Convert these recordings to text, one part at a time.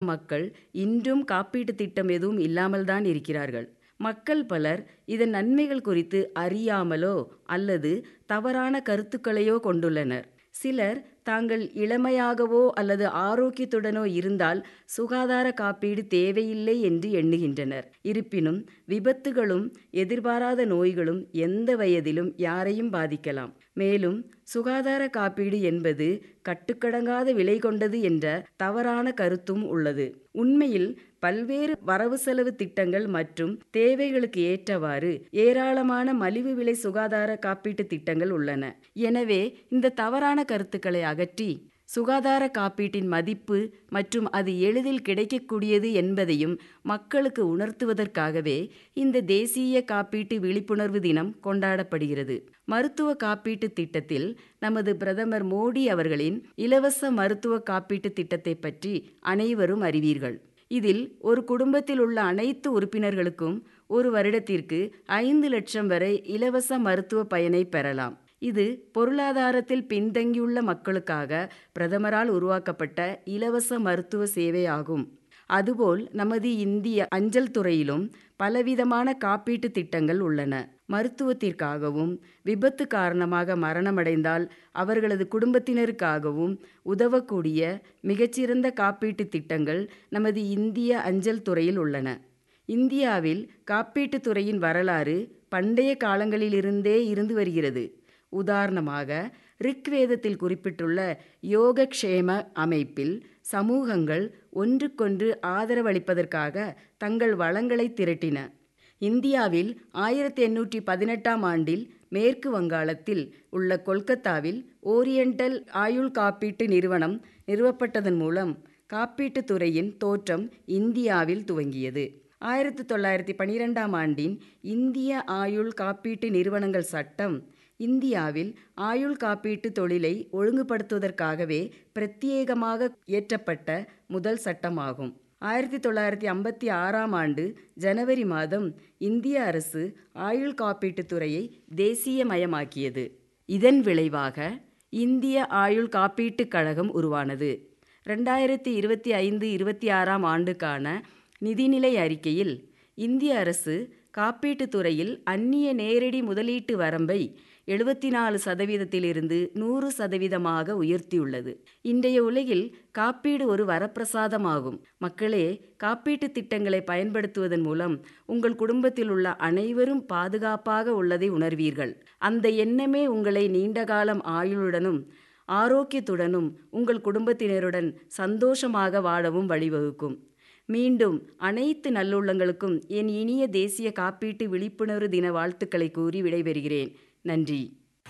மக்கள் இன்றும் காப்பீட்டுத் திட்டம் எதுவும் இல்லாமல்தான் இருக்கிறார்கள் மக்கள் பலர் இதன் நன்மைகள் குறித்து அறியாமலோ அல்லது தவறான கருத்துக்களையோ கொண்டுள்ளனர் சிலர் தாங்கள் இளமையாகவோ அல்லது ஆரோக்கியத்துடனோ இருந்தால் சுகாதார காப்பீடு தேவையில்லை என்று எண்ணுகின்றனர் இருப்பினும் விபத்துகளும் எதிர்பாராத நோய்களும் எந்த வயதிலும் யாரையும் பாதிக்கலாம் மேலும் சுகாதார காப்பீடு என்பது கட்டுக்கடங்காத விலை கொண்டது என்ற தவறான கருத்தும் உள்ளது உண்மையில் பல்வேறு வரவு செலவு திட்டங்கள் மற்றும் தேவைகளுக்கு ஏற்றவாறு ஏராளமான மலிவு விலை சுகாதார காப்பீட்டு திட்டங்கள் உள்ளன எனவே இந்த தவறான கருத்துக்களை அகற்றி சுகாதார காப்பீட்டின் மதிப்பு மற்றும் அது எளிதில் கிடைக்கக்கூடியது என்பதையும் மக்களுக்கு உணர்த்துவதற்காகவே இந்த தேசிய காப்பீட்டு விழிப்புணர்வு தினம் கொண்டாடப்படுகிறது மருத்துவ காப்பீட்டு திட்டத்தில் நமது பிரதமர் மோடி அவர்களின் இலவச மருத்துவ காப்பீட்டு திட்டத்தை பற்றி அனைவரும் அறிவீர்கள் இதில் ஒரு குடும்பத்தில் உள்ள அனைத்து உறுப்பினர்களுக்கும் ஒரு வருடத்திற்கு ஐந்து லட்சம் வரை இலவச மருத்துவ பயனை பெறலாம் இது பொருளாதாரத்தில் பின்தங்கியுள்ள மக்களுக்காக பிரதமரால் உருவாக்கப்பட்ட இலவச மருத்துவ சேவை ஆகும் அதுபோல் நமது இந்திய அஞ்சல் துறையிலும் பலவிதமான காப்பீட்டு திட்டங்கள் உள்ளன மருத்துவத்திற்காகவும் விபத்து காரணமாக மரணமடைந்தால் அவர்களது குடும்பத்தினருக்காகவும் உதவக்கூடிய மிகச்சிறந்த காப்பீட்டு திட்டங்கள் நமது இந்திய அஞ்சல் துறையில் உள்ளன இந்தியாவில் காப்பீட்டுத் துறையின் வரலாறு பண்டைய காலங்களிலிருந்தே இருந்து வருகிறது உதாரணமாக ரிக்வேதத்தில் குறிப்பிட்டுள்ள யோகக்ஷேம அமைப்பில் சமூகங்கள் ஒன்றுக்கொன்று ஆதரவளிப்பதற்காக தங்கள் வளங்களை திரட்டின இந்தியாவில் ஆயிரத்தி எண்ணூற்றி பதினெட்டாம் ஆண்டில் மேற்கு வங்காளத்தில் உள்ள கொல்கத்தாவில் ஓரியண்டல் ஆயுள் காப்பீட்டு நிறுவனம் நிறுவப்பட்டதன் மூலம் காப்பீட்டுத் துறையின் தோற்றம் இந்தியாவில் துவங்கியது ஆயிரத்தி தொள்ளாயிரத்தி பனிரெண்டாம் ஆண்டின் இந்திய ஆயுள் காப்பீட்டு நிறுவனங்கள் சட்டம் இந்தியாவில் ஆயுள் காப்பீட்டு தொழிலை ஒழுங்குபடுத்துவதற்காகவே பிரத்யேகமாக இயற்றப்பட்ட முதல் சட்டமாகும் ஆயிரத்தி தொள்ளாயிரத்தி ஐம்பத்தி ஆறாம் ஆண்டு ஜனவரி மாதம் இந்திய அரசு ஆயுள் காப்பீட்டுத் துறையை தேசியமயமாக்கியது இதன் விளைவாக இந்திய ஆயுள் காப்பீட்டுக் கழகம் உருவானது ரெண்டாயிரத்தி இருபத்தி ஐந்து இருபத்தி ஆறாம் ஆண்டுக்கான நிதிநிலை அறிக்கையில் இந்திய அரசு காப்பீட்டுத் துறையில் அந்நிய நேரடி முதலீட்டு வரம்பை எழுபத்தி நாலு சதவீதத்திலிருந்து நூறு சதவீதமாக உயர்த்தியுள்ளது இன்றைய உலகில் காப்பீடு ஒரு வரப்பிரசாதமாகும் மக்களே காப்பீட்டுத் திட்டங்களை பயன்படுத்துவதன் மூலம் உங்கள் குடும்பத்தில் உள்ள அனைவரும் பாதுகாப்பாக உள்ளதை உணர்வீர்கள் அந்த எண்ணமே உங்களை நீண்டகாலம் ஆயுளுடனும் ஆரோக்கியத்துடனும் உங்கள் குடும்பத்தினருடன் சந்தோஷமாக வாழவும் வழிவகுக்கும் மீண்டும் அனைத்து நல்லுள்ளங்களுக்கும் என் இனிய தேசிய காப்பீட்டு விழிப்புணர்வு தின வாழ்த்துக்களை கூறி விடைபெறுகிறேன் நன்றி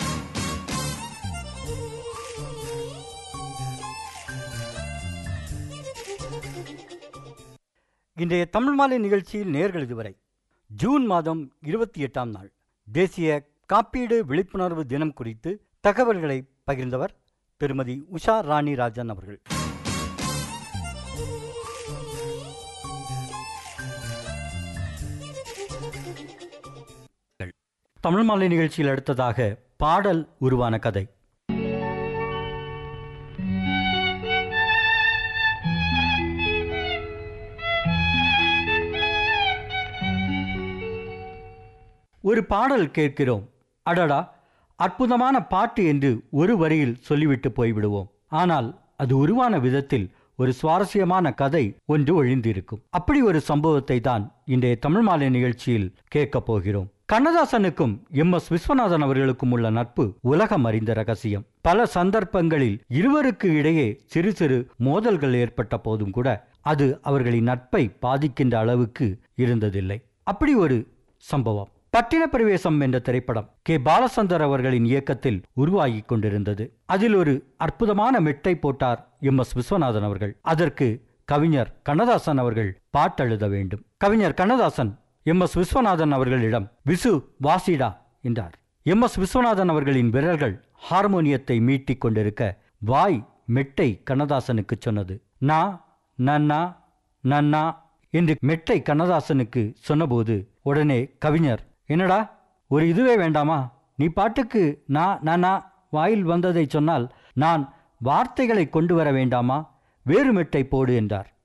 இன்றைய தமிழ் மாலை நிகழ்ச்சியில் நேர்கள் இதுவரை ஜூன் மாதம் இருபத்தி எட்டாம் நாள் தேசிய காப்பீடு விழிப்புணர்வு தினம் குறித்து தகவல்களை பகிர்ந்தவர் திருமதி உஷா ராணி ராஜன் அவர்கள் தமிழ் மாலை நிகழ்ச்சியில் அடுத்ததாக பாடல் உருவான கதை ஒரு பாடல் கேட்கிறோம் அடடா அற்புதமான பாட்டு என்று ஒரு வரியில் சொல்லிவிட்டு போய்விடுவோம் ஆனால் அது உருவான விதத்தில் ஒரு சுவாரஸ்யமான கதை ஒன்று ஒழிந்திருக்கும் அப்படி ஒரு சம்பவத்தை தான் இன்றைய தமிழ் மாலை நிகழ்ச்சியில் கேட்கப் போகிறோம் கண்ணதாசனுக்கும் எம் எஸ் விஸ்வநாதன் அவர்களுக்கும் உள்ள நட்பு உலகம் அறிந்த ரகசியம் பல சந்தர்ப்பங்களில் இருவருக்கு இடையே சிறு சிறு மோதல்கள் ஏற்பட்ட போதும் கூட அது அவர்களின் நட்பை பாதிக்கின்ற அளவுக்கு இருந்ததில்லை அப்படி ஒரு சம்பவம் பட்டின பிரவேசம் என்ற திரைப்படம் கே பாலச்சந்தர் அவர்களின் இயக்கத்தில் உருவாகி கொண்டிருந்தது அதில் ஒரு அற்புதமான மெட்டை போட்டார் எம் எஸ் விஸ்வநாதன் அவர்கள் அதற்கு கவிஞர் கண்ணதாசன் அவர்கள் பாட்டெழுத வேண்டும் கவிஞர் கண்ணதாசன் எம் எஸ் விஸ்வநாதன் அவர்களிடம் விசு வாசிடா என்றார் எம் எஸ் விஸ்வநாதன் அவர்களின் விரல்கள் ஹார்மோனியத்தை மீட்டிக் கொண்டிருக்க வாய் மெட்டை கண்ணதாசனுக்கு சொன்னது நா நன்னா நன்னா என்று மெட்டை கண்ணதாசனுக்கு சொன்னபோது உடனே கவிஞர் என்னடா ஒரு இதுவே வேண்டாமா நீ பாட்டுக்கு நான் நானா வாயில் வந்ததை சொன்னால் நான் வார்த்தைகளை கொண்டு வர வேண்டாமா வேறு மெட்டை போடு என்றார்